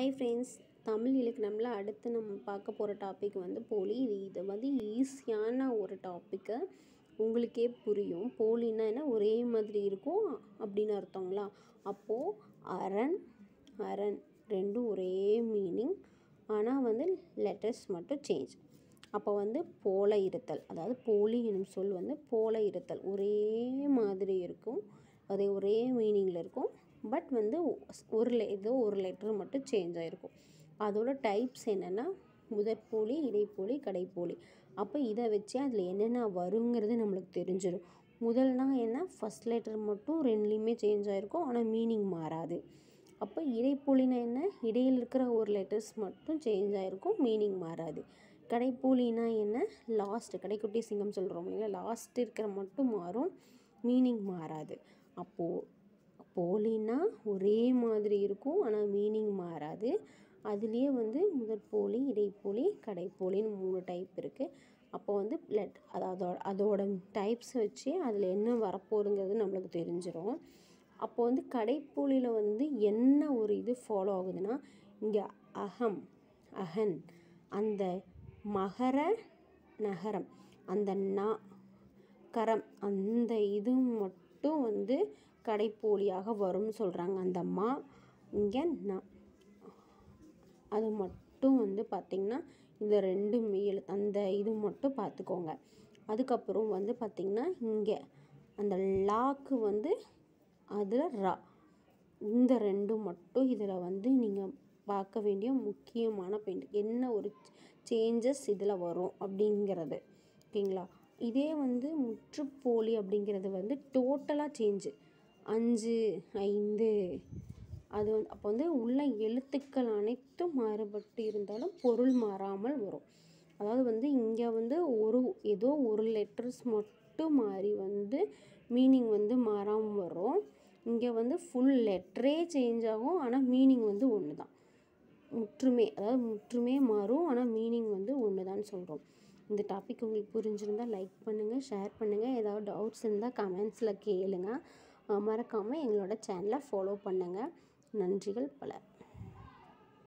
hi friends Tamil இலக்கணமில் அடுத்து நம்ம பார்க்க போகிற டாபிக் வந்து போலி இது இது வந்து ஈஸியான ஒரு டாப்பிக்கு உங்களுக்கே புரியும் போலின்னா என்ன ஒரே மாதிரி இருக்கும் அப்படின்னு அர்த்தங்களா அப்போது அரண் அரண் ரெண்டும் ஒரே மீனிங் ஆனால் வந்து லெட்டர்ஸ் மட்டும் சேஞ்ச் அப்போ வந்து போல இருத்தல் அதாவது போலி எனும் சொல் வந்து போல இருத்தல் ஒரே மாதிரி இருக்கும் அதே ஒரே மீனிங்கில் இருக்கும் பட் வந்து ஒரு le- ஏதோ ஒரு லெட்டர் மட்டும் சேஞ்ச் ஆகிருக்கும் அதோட டைப்ஸ் என்னென்னா முதற்போலி இடைப்போலி கடைப்போலி அப்போ இதை வச்சு அதில் என்னென்ன வருங்கிறது நம்மளுக்கு தெரிஞ்சிடும் முதல்னா என்ன ஃபஸ்ட் லெட்டர் மட்டும் ரெண்டுலேயுமே சேஞ்ச் ஆகிருக்கும் ஆனால் மீனிங் மாறாது அப்போ இடைப்போலினா என்ன இடையில் இருக்கிற ஒரு லெட்டர்ஸ் மட்டும் சேஞ்ச் ஆகிருக்கும் மீனிங் மாறாது கடைப்போலினா என்ன லாஸ்ட் கடைக்குட்டி சிங்கம் சொல்கிறோம் இல்லைங்களா லாஸ்ட் இருக்கிற மட்டும் மாறும் மீனிங் மாறாது அப்போது போலினா ஒரே மாதிரி இருக்கும் ஆனால் மீனிங் மாறாது அதுலேயே வந்து முதற்போலி இடைப்போலி கடைப்போலின்னு மூணு டைப் இருக்குது அப்போ வந்து லெட் அதாவது அதோட டைப்ஸ் வச்சு அதில் என்ன வரப்போகுதுங்கிறது நம்மளுக்கு தெரிஞ்சிடும் அப்போ வந்து கடைப்போலியில் வந்து என்ன ஒரு இது ஃபாலோ ஆகுதுன்னா இங்கே அகம் அகன் அந்த மகர நகரம் அந்த நா கரம் அந்த இது மட்டும் வந்து கடைப்போலியாக வரும்னு சொல்கிறாங்க அந்த மா இங்கே ந அது மட்டும் வந்து பார்த்திங்கன்னா இந்த ரெண்டு மீல் அந்த இது மட்டும் பார்த்துக்கோங்க அதுக்கப்புறம் வந்து பார்த்திங்கன்னா இங்கே அந்த லாக்கு வந்து அதில் ரா இந்த ரெண்டும் மட்டும் இதில் வந்து நீங்கள் பார்க்க வேண்டிய முக்கியமான பாயிண்ட் என்ன ஒரு சேஞ்சஸ் இதில் வரும் அப்படிங்கிறது ஓகேங்களா இதே வந்து முற்றுப்போலி அப்படிங்கிறது வந்து டோட்டலாக சேஞ்சு அஞ்சு ஐந்து அது வந்து அப்போ வந்து உள்ள எழுத்துக்கள் அனைத்தும் மாறுபட்டு இருந்தாலும் பொருள் மாறாமல் வரும் அதாவது வந்து இங்கே வந்து ஒரு ஏதோ ஒரு லெட்டர்ஸ் மட்டும் மாறி வந்து மீனிங் வந்து மாறாமல் வரும் இங்கே வந்து ஃபுல் லெட்டரே சேஞ்ச் ஆகும் ஆனால் மீனிங் வந்து ஒன்று தான் முற்றுமே அதாவது முற்றுமே மாறும் ஆனால் மீனிங் வந்து ஒன்று தான் சொல்கிறோம் இந்த டாபிக் உங்களுக்கு புரிஞ்சிருந்தால் லைக் பண்ணுங்கள் ஷேர் பண்ணுங்கள் ஏதாவது டவுட்ஸ் இருந்தால் கமெண்ட்ஸில் கேளுங்க மறக்காமல் எங்களோட சேனலை ஃபாலோ பண்ணுங்கள் நன்றிகள் பல